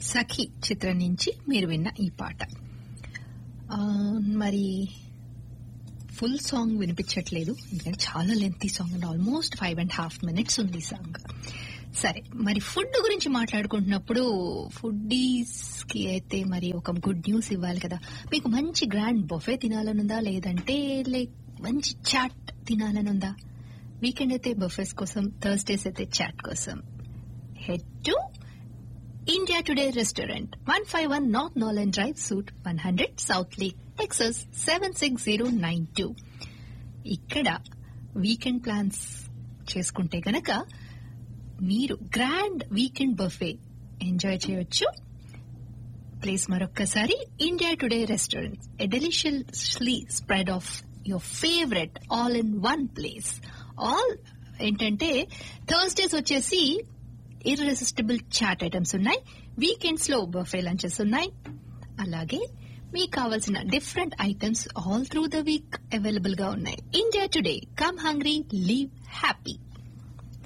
సఖి చిత్రం నుంచి మీరు విన్న ఈ పాట ఆ, మరి ఫుల్ సాంగ్ వినిపించట్లేదు ఎందుకంటే చాలా lengthy song and almost five and half minutes ఉంది ఈ సాంగ్ సరే మరి ఫుడ్ గురించి మాట్లాడుకుంటున్నప్పుడు ఫుడ్డీస్ కి అయితే మరి ఒక గుడ్ న్యూస్ ఇవ్వాలి కదా మీకు మంచి గ్రాండ్ బొఫే తినాలనుందా లేదంటే లైక్ మంచి చాట్ తినాలనుందా వీకెండ్ అయితే బఫెస్ కోసం థర్స్డేస్ అయితే చాట్ కోసం head to India today restaurant one five one north Nolen drive suite one hundred Southlake Texas seven six zero nine two ఇక్కడ వీకెండ్ ప్లాన్స్ చేసుకుంటే గనక మీరు గ్రాండ్ వీకెండ్ బఫే ఎంజాయ్ చేయొచ్చు place మరొక్కసారి India today restaurant a deliciously spread of your favourite all in one place all ఏంటంటే Thursdays వచ్చేసి irresistible chaat items ఉన్నాయి weekends లో బఫే లంచెస్ ఉన్నాయి అలాగే మీకు కావాల్సిన different items all through the week available గా ఉన్నాయి India today come hungry leave happy